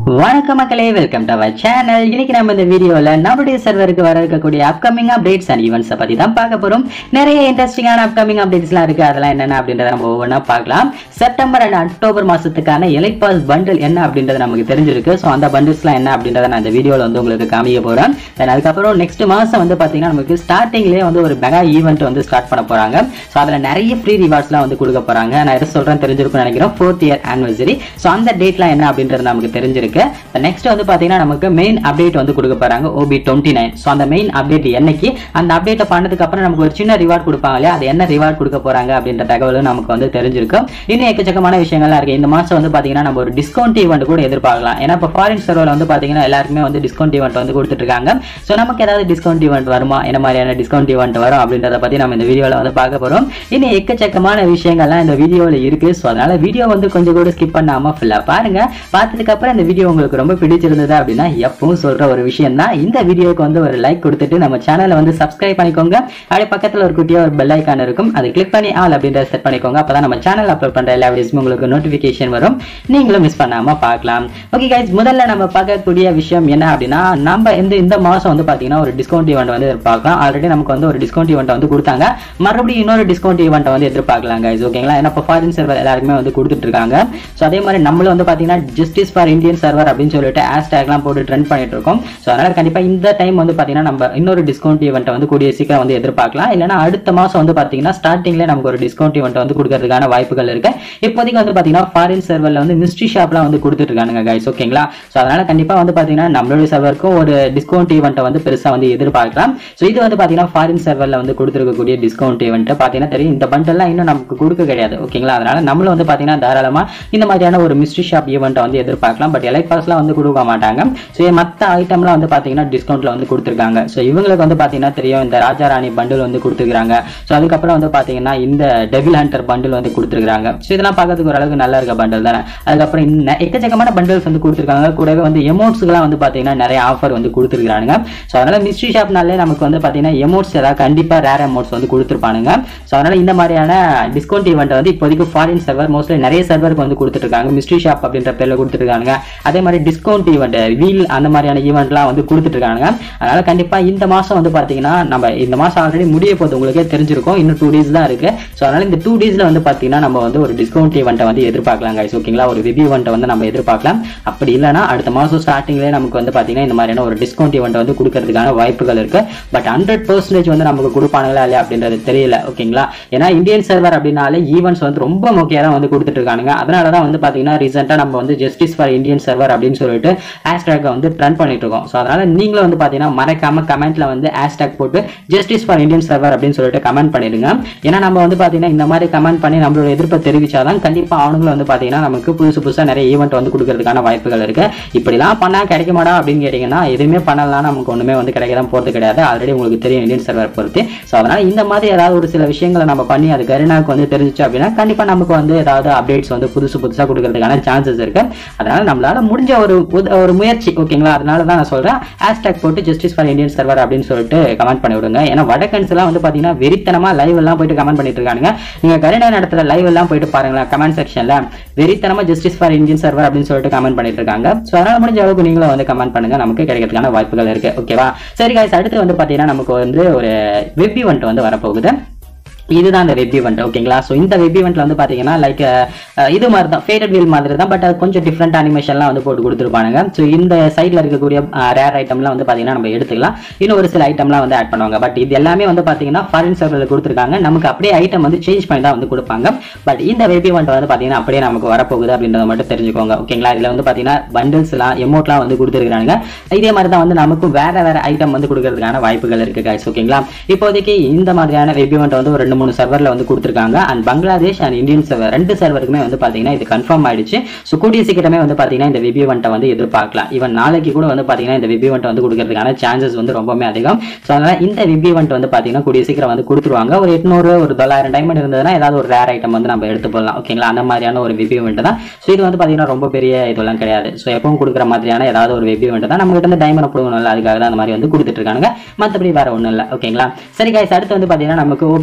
வணக்கம் மக்களே welcome to our channel இன்னைக்கு நம்ம இந்த வீடியோல நம்மளுடைய சர்வருக்கு வர இருக்கக்கூடிய அப்கமிங் அப்டேட்ஸ் அண்ட் ஈவெண்ட்ஸை பத்தி தான் பார்க்க போறோம் நிறைய இன்ட்ரெஸ்டிங்கான அப்கமிங் அப்டேட்ஸ்லாம் இருக்கு அதெல்லாம் என்னென்ன அப்படின்றத நம்ம ஒவ்வொன்றா பார்க்கலாம் செப்டம்பர் அண்ட் அக்டோபர் மாசத்துக்கான எலைட் பாஸ் பண்டில் என்ன அப்படின்றது நமக்கு தெரிஞ்சிருக்கு ஸோ அந்த பண்டில்ஸ்லாம் என்ன அப்படின்றத நான் இந்த வீடியோல வந்து உங்களுக்கு காமிக்க போறேன் தென் அதுக்கப்புறம் நெக்ஸ்ட் மாசம் வந்து பாத்தீங்கன்னா நமக்கு ஸ்டார்டிங்லேயே வந்து ஒரு மெகா ஈவெண்ட் வந்து ஸ்டார்ட் பண்ண போறாங்க ஸோ அதுல நிறைய ஃப்ரீ ரிவார்ட்ஸ்லாம் வந்து கொடுக்க போறாங்க நான் எதை சொல்றேன் தெரிஞ்சிருக்கும்னு நினைக்கிறேன் ஃபோர்த் இயர் ஆனிவர்சரி ஸோ அந்த டேட்லாம் என்ன அப்படின்றது நமக்கு தெரிஞ்சிருக்கு நெக்ஸ்ட் வந்து பாத்தீங்கன்னா நமக்கு மெயின் அப்டேட் வந்து கொடுக்க போறாங்க ஓபி டுவெண்ட்டி நைன் ஸோ அந்த மெயின் அப்டேட் என்னைக்கு அந்த அப்டேட்டை பண்ணதுக்கு அப்புறம் நமக்கு ஒரு சின்ன ரிவார்ட் கொடுப்பாங்க இல்லையா அது என்ன ரிவார்ட் கொடுக்க போறாங்க அப்படின்ற தகவலும் நமக்கு வந்து தெரிஞ்சிருக்கும் இன்னும் எக்கச்சக்கமான விஷயங்கள்லாம் இருக்கு இந்த மாசம் வந்து பாத்தீங்கன்னா நம்ம ஒரு டிஸ்கவுண்ட் ஈவெண்ட் கூட எதிர்பார்க்கலாம் ஏன்னா இப்போ ஃபாரின் சர்வரில் வந்து பாத்தீங்கன்னா எல்லாருக்குமே வந்து டிஸ்கவுண்ட் ஈவெண்ட் வந்து கொடுத்துட்டு இருக்காங்க ஸோ நமக்கு ஏதாவது டிஸ்கவுண்ட் ஈவெண்ட் வருமா என்ன மாதிரியான டிஸ்கவுண்ட் ஈவெண்ட் வரும் அப்படின்றத பத்தி நம்ம இந்த வீடியோல வந்து பார்க்க போறோம் இன்னும் எக்கச்சக்கமான விஷயங்கள்லாம் இந்த வீடியோல இருக்கு ஸோ அதனால வீடியோ வந்து கொஞ்சம் கூட ஸ்கிப் பண்ணாம ஃபுல்லா பாருங்க பார்த்ததுக்கு அப்புறம் இந்த வீடியோ உங்களுக்கு ரொம்ப பிடிச்சிருந்தது அப்படின்னா எப்பவும் சொல்ற ஒரு விஷயம் தான் இந்த வீடியோக்கு வந்து ஒரு லைக் கொடுத்துட்டு நம்ம சேனலை வந்து சப்ஸ்கிரைப் பண்ணிக்கோங்க அப்படியே பக்கத்துல ஒரு குட்டியா ஒரு பெல் ஐக்கான் இருக்கும் அதை கிளிக் பண்ணி ஆல் அப்படின்றத செட் பண்ணிக்கோங்க அப்பதான் நம்ம சேனல் அப்லோட் பண்ற எல்லா வீடியோஸும் உங்களுக்கு நோட்டிபிகேஷன் வரும் நீங்களும் மிஸ் பண்ணாம பார்க்கலாம் ஓகே கைஸ் முதல்ல நம்ம பார்க்கக்கூடிய விஷயம் என்ன அப்படின்னா நம்ம இந்த இந்த மாசம் வந்து பாத்தீங்கன்னா ஒரு டிஸ்கவுண்ட் ஈவெண்ட் வந்து எதிர்பார்க்கலாம் ஆல்ரெடி நமக்கு வந்து ஒரு டிஸ்கவுண்ட் ஈவெண்ட் வந்து கொடுத்தாங்க மறுபடியும் இன்னொரு டிஸ்கவுண்ட் ஈவெண்ட் வந்து எதிர்பார்க்கலாம் கைஸ் ஓகேங்களா ஏன்னா இப்போ ஃபாரின் சர்வர் எல்லாருக்குமே வந்து கொடுத்துட்டு இருக்காங்க ஸோ அதே மாதிரி நம்மளும் வந்து பாத்தீங்கன்னா ஜஸ்டிஸ் ஃபார் இந்தியன் சர்வர் அப்படின்னு சொல்லிட்டு ஹேஷ்டேக்லாம் போட்டு ட்ரெண்ட் பண்ணிட்டு இருக்கோம் ஸோ அதனால கண்டிப்பா இந்த டைம் வந்து பாத்தீங்கன்னா நம்ம இன்னொரு டிஸ்கவுண்ட் ஈவெண்ட் வந்து கூடிய சீக்கிரம் வந்து எதிர்பார்க்கலாம் இல்லைன்னா அடுத்த மாசம் வந்து பாத்தீங்கன்னா ஸ்டார்டிங்ல நமக்கு ஒரு டிஸ்கவுண்ட் ஈவெண்ட் வந்து கொடுக்கறதுக்கான வாய்ப்புகள் இருக்கு இப்போதைக்கு வந்து பாத்தீங்கன்னா ஃபாரின் சர்வர்ல வந்து மிஸ்ட்ரி ஷாப்லாம் வந்து கொடுத்துட்டு இருக்காங்க கைஸ் ஓகேங்களா ஸோ அதனால கண்டிப்பா வந்து பாத்தீங்கன்னா நம்மளுடைய சர்வருக்கும் ஒரு டிஸ்கவுண்ட் ஈவெண்ட்டை வந்து பெருசா வந்து எதிர்பார்க்கலாம் ஸோ இது வந்து பாத்தீங்கன்னா ஃபாரின் சர்வர்ல வந்து கொடுத்துருக்கக்கூடிய டிஸ்கவுண்ட் ஈவெண்ட் பாத்தீங்கன்னா தெரியும் இந்த பண்டெல்லாம் இன்னும் நமக்கு கொடுக்க கிடையாது ஓகேங்களா அதனால நம்மளும் வந்து பாத்தீங்கன்னா தாராளமா இந்த மாதிரியான ஒரு மிஸ்ட்ரி ஷாப் ஈவெண்ட்டை வந்து எதிர்பார்க்கலாம் பட் எலைட் பாஸ்லாம் வந்து கொடுக்க மாட்டாங்க ஸோ மற்ற ஐட்டம்லாம் வந்து பாத்தீங்கன்னா டிஸ்கவுண்ட்ல வந்து கொடுத்துருக்காங்க ஸோ இவங்களுக்கு வந்து பாத்தீங்கன்னா தெரியும் இந்த ராஜா ராணி பண்டில் வந்து கொடுத்துருக்காங்க ஸோ அதுக்கப்புறம் வந்து பாத்தீங்கன்னா இந்த டெவில் ஹண்டர் பண்டில் வந்து கொடுத்துருக்காங்க ஸோ இதெல்லாம் பார்க்கறதுக்கு ஓரளவுக்கு நல்லா இருக்க பண்டில் தானே அதுக்கப்புறம் இன்ன எக்கச்சக்கமான பண்டில்ஸ் வந்து கொடுத்துருக்காங்க கூடவே வந்து எமௌண்ட்ஸ்க்குலாம் வந்து பாத்தீங்கன்னா நிறைய ஆஃபர் வந்து கொடுத்துருக்காங்க ஸோ அதனால மிஸ்ட்ரி ஷாப்னாலே நமக்கு வந்து பாத்தீங்கன்னா எமௌண்ட்ஸ் ஏதாவது கண்டிப்பா ரேர் அமௌண்ட்ஸ் வந்து கொடுத்துருப்பானுங்க ஸோ அதனால இந்த மாதிரியான டிஸ்கவுண்ட் ஈவெண்ட் வந்து இப்போதைக்கு ஃபாரின் சர்வர் மோஸ்ட்லி நிறைய சர்வருக்கு வந்து கொடுத்துருக்காங்க மிஸ்ட்ரி ஷாப் அப்படின்ற பேர்ல கொடுத்துருக்காங்க அதே மாதிரி டிஸ்கவுண்ட் ஈவெண்ட் வீல் அந்த மாதிரியான ஈவெண்ட்லாம் வந்து கொடுத்துட்ருக்காங்க அதனால கண்டிப்பா இந்த மாசம் வந்து பாத்தீங்கன்னா நம்ம இந்த மாசம் ஆல்ரெடி முடிய போது உங்களுக்கே தெரிஞ்சிருக்கும் இன்னும் டூ டேஸ் தான் இருக்கு ஸோ அதனால இந்த டூ டேஸ்ல வந்து பாத்தீங்கன்னா நம்ம வந்து ஒரு டிஸ்கவுண்ட் ஈவெண்ட்டை வந்து எதிர்பார்க்கலாம் guys ஓகேங்களா ஒரு ரிவ்யூ ஈவெண்ட்டை வந்து நம்ம எதிர்பார்க்கலாம் அப்படி இல்லைன்னா அடுத்த மாசம் ஸ்டார்டிங்லேயே நமக்கு வந்து பாத்தீங்கன்னா இந்த மாதிரியான ஒரு டிஸ்கவுண்ட் ஈவெண்ட் வந்து கொடுக்கறதுக்கான வாய்ப்புகள் இருக்கு பட் ஹண்ட்ரட் பர்சன்டேஜ் வந்து நமக்கு கொடுப்பானுங்களா இல்லையா அப்படின்றது தெரியல ஓகேங்களா ஏன்னா இந்தியன் சர்வர் அப்படின்னாலே ஈவெண்ட்ஸ் வந்து ரொம்ப முக்கியம் தான் வந்து கொடுத்துட்டு இருக்கானுங்க அதனால தான் வந்து பாத்தீங்கன்னா ரீசெண்டாக நம்ம வந்து ஜஸ்டிஸ் ஃபார் இந்தியன் சர்வர் அப்படின்னு சொல்லிட்டு ஹேஷ்டேக்கை வந்து ட்ரெண்ட் பண்ணிட்டு இருக்கோம் ஸோ அதனால நீங்களும் வந்து பாத்தீங்கன்னா மறக்காம கமெண்ட்ல வந்து ஹேஷ்டேக் போட்டு ஜஸ்டிஸ் ஃபார் இந்தியன் சர்வர் அப்படின்னு சொல்லிட்டு கமெண்ட் பண்ணிடுங்க ஏன்னா நம்ம வந்து பாத்தீங்கன்னா இந்த மாதிரி கமெண்ட் பண்ணி நம்மளோட எதிர்ப்பை தெரிவிச்சாதான் கண்டிப்பா அவனுங்களும் வந்து பாத்தீங்கன்னா நமக்கு புதுசு புதுசா நிறைய ஈவெண்ட் வந்து கொடுக்கறதுக்கான வாய்ப்புகள் இருக்கு இப்படிலாம் பண்ணா கிடைக்குமாடா அப்படின்னு கேட்டீங்கன்னா எதுவுமே பண்ணலாம் நமக்கு ஒண்ணுமே வந்து கிடைக்க தான் போறது கிடையாது ஆல்ரெடி உங்களுக்கு தெரியும் இந்தியன் சர்வர் பொறுத்து ஸோ அதனால இந்த மாதிரி ஏதாவது ஒரு சில விஷயங்களை நம்ம பண்ணி அது கருணாக்கு வந்து தெரிஞ்சிச்சு அப்படின்னா கண்டிப்பா நமக்கு வந்து ஏதாவது அப்டேட்ஸ் வந்து புதுசு புதுசா கொடுக்கறதுக்கான சான்சஸ் இருக்கு அதனால நம்மளால முடிஞ்ச ஒரு உத- ஒரு முயற்சி ஓகேங்களா அதனால தான் நான் சொல்றேன் ஹேஷ்டேக் போட்டு ஜஸ்டிஸ் ஃபார் இந்தியன் சர்வர் அப்படின்னு சொல்லிட்டு கமெண்ட் பண்ணி விடுங்க ஏன்னா வடக்கன்ஸ் எல்லாம் வந்து பாத்தீங்கன்னா வெறித்தனமா லைவ் எல்லாம் போயிட்டு கமெண்ட் பண்ணிட்டு இருக்காங்க நீங்க கருணா நடத்துற லைவ் எல்லாம் போயிட்டு பாருங்களேன் கமெண்ட் செக்ஷன்ல வெறித்தனமா ஜஸ்டிஸ் ஃபார் இந்தியன் சர்வர் அப்படின்னு சொல்லிட்டு கமெண்ட் பண்ணிட்டு இருக்காங்க ஸோ அதனால முடிஞ்ச அளவுக்கு நீங்களும் வந்து கமெண்ட் பண்ணுங்க நமக்கு கிடைக்கிறதுக்கான வாய்ப்புகள் இருக்கு ஓகேவா சரி guys அடுத்து வந்து பாத்தீங்கன்னா நமக்கு வந்து ஒரு வெப் ஈவெண்ட் வந்து வரப்போகுது இதுதான் அந்த வெப் ஈவெண்ட் ஓகேங்களா ஸோ இந்த வெப் ஈவெண்ட்ல வந்து பாத்தீங்கன்னா லைக் இது மாதிரி தான் ஃபேடட் வீல் மாதிரி தான் பட் அது கொஞ்சம் டிஃப்ரெண்ட் அனிமேஷன்லாம் வந்து போட்டு கொடுத்துருப்பானுங்க ஸோ இந்த சைடில் இருக்கக்கூடிய ரேர் ஐட்டம்லாம் வந்து பாத்தீங்கன்னா நம்ம எடுத்துக்கலாம் இன்னும் ஒரு சில ஐட்டம்லாம் வந்து ஆட் பண்ணுவாங்க பட் இது எல்லாமே வந்து பாத்தீங்கன்னா ஃபாரின் சர்வரில் கொடுத்துருக்காங்க நமக்கு அப்படியே ஐட்டம் வந்து சேஞ்ச் பண்ணி தான் வந்து கொடுப்பாங்க பட் இந்த வெப் ஈவெண்ட் வந்து பாத்தீங்கன்னா அப்படியே நமக்கு வரப்போகுது அப்படின்றத மட்டும் தெரிஞ்சுக்கோங்க ஓகேங்களா இதுல வந்து பாத்தீங்கன்னா பண்டில்ஸ்லாம் எமௌண்ட்லாம் வந்து கொடுத்துருக்காங்க இதே மாதிரி தான் வந்து நமக்கு வேற வேற ஐட்டம் வந்து கொடுக்கறதுக்கான வாய்ப்புகள் இருக்கு guys ஓகேங்களா இப்போதைக்கு இந்த மாதிரியான வெப் ஈவெண்ட் வந்து ஒரு ரெண்டு மூணு சர்வர்ல வந்து கொடுத்துருக்காங்க and Bangladesh and Indian server ரெண்டு சர்வருக்குமே வந்து பாத்தீங்கன்னா இது கன்ஃபார்ம் ஆயிடுச்சு ஸோ கூடிய சீக்கிரமே வந்து பாத்தீங்கன்னா இந்த வெப் ஈவெண்ட்டை வந்து எதிர்பார்க்கலாம் ஈவன் நாளைக்கு கூட வந்து பாத்தீங்கன்னா இந்த வெப் ஈவெண்ட் வந்து கொடுக்கறதுக்கான சான்சஸ் வந்து ரொம்பவே அதிகம் ஸோ அதனால இந்த வெப் ஈவெண்ட் வந்து பாத்தீங்கன்னா கூடிய சீக்கிரம் வந்து கொடுத்துருவாங்க ஒரு எட்நூறு ஒரு தொள்ளாயிரம் டைமண்ட் இருந்ததுன்னா ஏதாவது ஒரு ரேர் ஐட்டம் வந்து நம்ம எடுத்து போடலாம் ஓகேங்களா அந்த மாதிரியான ஒரு வெப் ஈவெண்ட் தான் ஸோ இது வந்து பாத்தீங்கன்னா ரொம்ப பெரிய இதெல்லாம் கிடையாது ஸோ எப்பவும் கொடுக்குற மாதிரியான ஏதாவது ஒரு வெப் ஈவெண்ட் தான் நம்ம கிட்ட இருந்து டைமண்ட் கொடுக்கணும்ல அதுக்காக தான் அந்த மாதிரி வந்து கொடுத்துட்டு இருக்காங்க மற்றபடி வேற ஒன்றும் இல்லை ஓகேங்களா சரி guys அடுத்து வந்து பாத்தீங்கன்னா நமக்கு OB twenty nine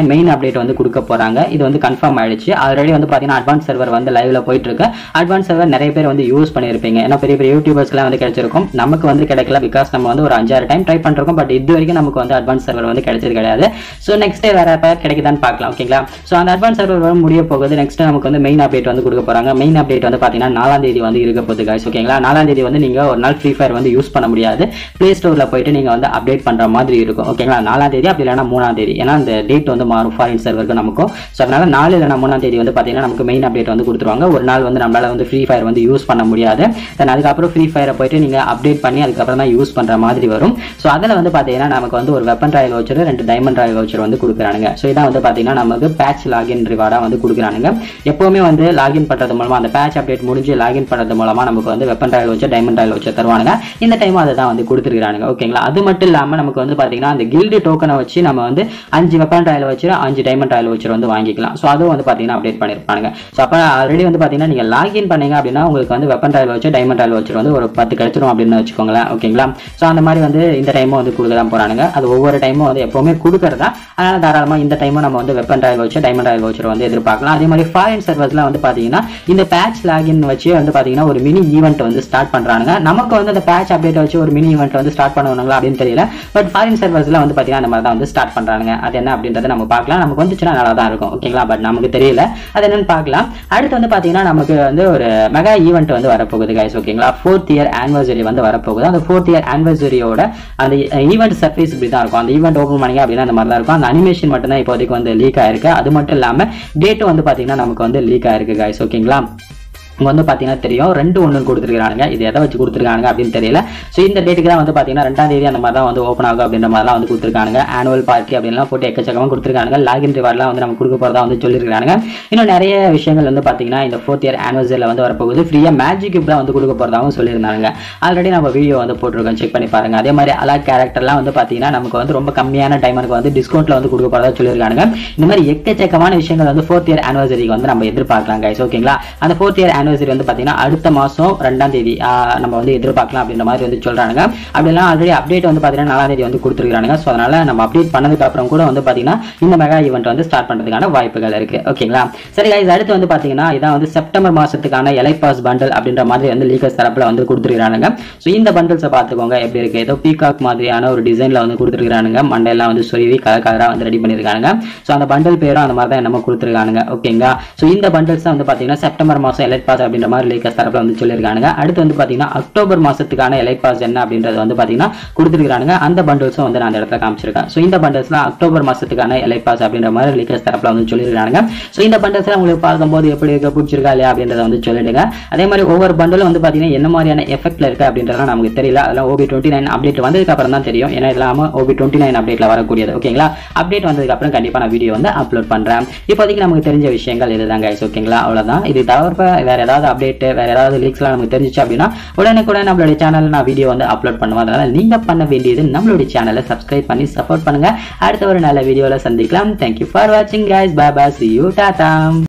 main update வந்து கொடுக்க போறாங்க இது வந்து கன்ஃபார்ம் ஆயிடுச்சு ஆல்ரெடி வந்து பாத்தீங்கன்னா அட்வான்ஸ் சர்வர் வந்து லைவ்ல போயிட்டு இருக்கு அட்வான்ஸ் சர்வர் நிறைய பேர் வந்து யூஸ் பண்ணியிருப்பீங்க ஏன்னா பெரிய பெரிய யூடியூபர்ஸ்க்குலாம் வந்து கிடைச்சிருக்கும் நமக்கு வந்து கிடைக்கல பிகாஸ் நம்ம வந்து ஒரு அஞ்சாறு டைம் ட்ரை பண்ணிருக்கோம் பட் இது வரைக்கும் நமக்கு வந்து அட்வான்ஸ் சர்வர் வந்து கிடைச்சது கிடையாது ஸோ நெக்ஸ்ட் வேற எப்போ கிடைக்குதான்னு பார்க்கலாம் ஓகேங்களா ஸோ அந்த அட்வான்ஸ் சர்வர் வர முடிய போகுது நெக்ஸ்ட் நமக்கு வந்து மெயின் அப்டேட் வந்து கொடுக்க போறாங்க மெயின் அப்டேட் வந்து பாத்தீங்கன்னா நாலாம் தேதி வந்து இருக்க போகுது guys ஓகேங்களா நாலாம் தேதி வந்து நீங்க ஒரு நாள் ஃப்ரீ ஃபயர் வந்து யூஸ் பண்ண முடியாது ப்ளே ஸ்டோர்ல போயிட்டு நீங்க வந்து அப்டேட் பண்ற மாதிரி இருக்கும் ஓகேங்களா நாலாம் தேதி அப்படி இல்லைன்னா மூணாம் தேதி ஏன்னா அந்த டேட் வந்து மாறும் ஃபாரின் சர்வருக்கு நமக்கும் ஸோ அதனால நாலு இல்லைனா மூணாம் தேதி வந்து பாத்தீங்கன்னா நமக்கு மெயின் அப்டேட் வந்து கொடுத்துருவாங்க ஒரு நாள் வந்து நம்மளால வந்து ஃப்ரீ ஃபயர் வந்து யூஸ் பண்ண முடியாது தென் அதுக்கப்புறம் ஃப்ரீ ஃபயரை போயிட்டு நீங்க அப்டேட் பண்ணி அதுக்கப்புறம் தான் யூஸ் பண்ற மாதிரி வரும் ஸோ அதில் வந்து பாத்தீங்கன்னா நமக்கு வந்து ஒரு வெப்பன் ராயல் வச்சர் ரெண்டு டைமண்ட் ராயல் வச்சர் வந்து கொடுக்குறானுங்க ஸோ இதான் வந்து பாத்தீங்கன்னா நமக்கு பேட்ச் லாகின் ரிவார்டா வந்து கொடுக்குறானுங்க எப்பவுமே வந்து லாகின் பண்றது மூலமா அந்த பேட்ச் அப்டேட் முடிஞ்சு லாகின் பண்றது மூலமா நமக்கு வந்து weapon royal voucher diamond royal voucher தருவானுங்க இந்த டைம் அதை தான் வந்து கொடுத்துருக்கானுங்க ஓகேங்களா அது மட்டும் இல்லாம நமக்கு வந்து பாத்தீங்கன்னா அந்த கில்டு டோக்கனை வச்சு நம்ம வந்து அஞ்சு வெப்பன் ராயல் வச்சு அஞ்சு டைமண்ட் ராயல் வச்சு வந்து வாங்கிக்கலாம் ஸோ அதுவும் வந்து பாத்தீங்கன்னா அப்டேட் பண்ணிருப்பானுங்க ஸோ அப்போ ஆல்ரெடி வந்து பாத்தீங்கன்னா நீங்க லாகின் பண்ணீங்க அப்படின்னா உங்களுக்கு வந்து weapon royal voucher diamond royal voucher வந்து ஒரு பத்து கிடைச்சிரும் அப்படின்னு வச்சுக்கோங்களேன் ஓகேங்களா ஸோ அந்த மாதிரி வந்து இந்த டைமும் வந்து கொடுக்க தான் போறானுங்க அது ஒவ்வொரு டைமும் வந்து எப்பவுமே கொடுக்கறதா அதனால தாராளமா இந்த டைமும் நம்ம வந்து weapon royal voucher diamond royal voucher வந்து எதிர்பார்க்கலாம் அதே மாதிரி ஃபாரின் சர்வர்ஸ்ல வந்து பாத்தீங்கன்னா இந்த பேட்ச் லாகின் வச்சு வந்து பாத்தீங்கன்னா ஒரு மினி ஈவெண்ட் வந்து ஸ்டார்ட் பண்றாங்க நமக்கு வந்து அந்த பேட்ச் அப்டேட் வச்சு ஒரு மினி ஈவெண்ட் வந்து ஸ்டார்ட் பண்ணுவாங்களா அப்படின்னு தெரியல பட் ஃபாரின் சர்வர்ஸ்ல வந்து பாத்தீங்கன்னா அந்த மாதிரி தான் வந்து ஸ்டார்ட் பண்றாங்க அது என்ன அப்படின்றத நம்ம பார்க்கலாம் நமக்கு வந்துச்சுன்னா நல்லா தான் இருக்கும் ஓகேங்களா பட் நமக்கு தெரியல அது என்னன்னு பார்க்கலாம் அடுத்து வந்து பாத்தீங்கன்னா நமக்கு வந்து ஒரு மெகா ஈவெண்ட் வந்து வரப்போகுது கைஸ் ஓகேங்களா ஃபோர்த் இயர் ஆனிவர்சரி வந்து வரப்போகுது அந்த ஃபோர்த் இயர் ஆனிவர்சரியோட அந்த ஈவெண்ட் சர்வீஸ் இப்படி தான் இருக்கும் அந்த ஈவெண்ட் ஓப்பன் பண்ணீங்க அப்படின்னா அந்த மாதிரி தான் இருக்கும் அந்த அனிமேஷன் மட்டும் தான் இப்போதைக்கு வந்து லீக் ஆயிருக்கு அது மட்டும் இல்லாம டேட்டும் வந்து பாத்தீங்கன்னா நமக்கு வந்து லீக் ஆயிருக்கு கைஸ் ஓகேங்களா இங்க வந்து பார்த்தீங்கன்னா தெரியும் ரெண்டு ஒன்று கொடுத்துருக்காங்க இது எதை வச்சு கொடுத்துருக்காங்க அப்படின்னு தெரியல ஸோ இந்த டேட்டுக்கு தான் வந்து பார்த்தீங்கன்னா ரெண்டாம் தேதி அந்த மாதிரி தான் வந்து ஓப்பன் ஆகும் அப்படின்ற மாதிரிலாம் வந்து கொடுத்துருக்காங்க ஆனுவல் பார்ட்டி அப்படின்லாம் போட்டு எக்கச்சக்கமாக கொடுத்துருக்காங்க லாகின் ரிவார்ட்லாம் வந்து நம்ம கொடுக்க போகிறதா வந்து சொல்லியிருக்காங்க இன்னும் நிறைய விஷயங்கள் வந்து பார்த்தீங்கன்னா இந்த ஃபோர்த் இயர் ஆனிவர்சரியில் வந்து வரப்போகுது ஃப்ரீயாக மேஜிக் தான் வந்து கொடுக்க போகிறதாகவும் சொல்லியிருந்தாங்க ஆல்ரெடி நம்ம வீடியோ வந்து போட்டிருக்கோம் செக் பண்ணி பாருங்க அதே மாதிரி அலா கேரக்டர்லாம் வந்து பார்த்தீங்கன்னா நமக்கு வந்து ரொம்ப கம்மியான டைமுக்கு வந்து டிஸ்கவுண்ட்ல வந்து கொடுக்க போகிறதா சொல்லியிருக்காங்க இந்த மாதிரி எக்கச்சக்கமான விஷயங்கள் வந்து ஃபோர்த் இயர் ஆனிவர்சரிக்கு வந்து நம்ம எதிர்பார்க்கலாம் கைஸ் ஓகேங்களா அந்த ஃபோர்த் இயர் ஆனிவர்சரி வந்து பார்த்தீங்கன்னா அடுத்த மாதம் ரெண்டாம் தேதி ஆஹ், நம்ம வந்து எதிர்பார்க்கலாம் அப்படின்ற மாதிரி வந்து சொல்றாங்க அப்படிலாம் ஆல்ரெடி அப்டேட் வந்து பார்த்தீங்கன்னா நாலாம் தேதி வந்து கொடுத்துருக்காங்க ஸோ அதனால நம்ம அப்டேட் பண்ணதுக்கு அப்புறம் கூட வந்து பார்த்தீங்கன்னா இந்த மெகா ஈவெண்ட் வந்து ஸ்டார்ட் பண்ணுறதுக்கான வாய்ப்புகள் இருக்கு ஓகேங்களா சரி guys அடுத்து வந்து பார்த்தீங்கன்னா இதான் வந்து செப்டம்பர் மாசத்துக்கான எலை பாஸ் பண்டல் அப்படின்ற மாதிரி வந்து லீக்கர்ஸ் தரப்புல வந்து கொடுத்துருக்காங்க ஸோ இந்த பண்டல்ஸை பார்த்துக்கோங்க எப்படி இருக்கு ஏதோ பீகாக் மாதிரியான ஒரு டிசைன்ல வந்து கொடுத்துருக்கானுங்க மண்டையெல்லாம் வந்து சொருவி கலர் கலரா வந்து ரெடி பண்ணியிருக்காங்க ஸோ அந்த பண்டல் பேரும் அந்த மாதிரி தான் என்னமோ கொடுத்துருக்கானுங்க ஓகேங்களா ஸோ இந்த பண்டல்ஸ் வந்து பார்த்தீங்கன்னா செப்டம்பர் மாதம் எலைட் பாஸ் அப்படின்ற மாதிரி லீக்கர்ஸ் தரப்புல வந்து சொல்லியிருக்காங்க அடுத்து வந்து பார்த்தீங்கன்னா அக்டோபர் மாசத்துக்கான எலைட் பாஸ் என்ன அப்படின்றது வந்து பார்த்தீங்கன்னா கொடுத்துருக்கானுங்க அந்த பண்டல்ஸும் வந்து நான் அந்த இடத்துல காமிச்சிருக்கேன் ஸோ இந்த பண்டல்ஸ்லாம் அக்டோபர் மாசத்துக்கான எலைட் பாஸ் அப்படின்ற மாதிரி லீக்கர்ஸ் தரப்புல வந்து சொல்லியிருக்காங்க ஸோ இந்த பண்டல்ஸ்லாம் உங்களுக்கு பார்க்கும்போது எப்படி இருக்க பிடிச்சிருக்கா இல்லையா அப்படின்றத வந்து சொல்லிடுங்க அதே மாதிரி ஒவ்வொரு பண்டலும் வந்து பார்த்தீங்கன்னா என்ன மாதிரியான எஃபெக்ட்ல இருக்கு அப்படின்றதெல்லாம் நமக்கு தெரியல அதெல்லாம் ஓபி டுவெண்ட்டி நைன் அப்டேட் வந்ததுக்கு அப்புறம் தான் தெரியும் ஏன்னா இதெல்லாம் ஓபி டுவெண்ட்டி நைன் அப்டேட்ல வரக்கூடியது ஓகேங்களா அப்டேட் வந்ததுக்கு அப்புறம் கண்டிப்பா நான் வீடியோ வந்து அப்லோட் பண்றேன் இப்போதைக்கு நமக்கு தெரிஞ்ச விஷயங்கள் இதுதான் கைஸ் ஓகேங்களா அவ்வளவுதான் இது தவிர வேற ஏதாவது அப்டேட் வேற ஏதாவது லீக்ஸ்லாம் நமக்கு தெரிஞ்சிச்சு அப்படின்னா உடனுக்குடன் நம்மளுடைய சேனல்ல நான் வீடியோ வந்து அப்லோட் பண்ணுவேன் அதனால நீங்க பண்ண வேண்டியது நம்மளுடைய சேனலை சப்ஸ்கிரைப் பண்ணி சப்போர்ட் பண்ணுங்க அடுத்த ஒரு நல்ல வீடியோல சந்திக்கலாம் தேங்க்யூ ஃபார் வாட்சிங் guys bye bye see you Tata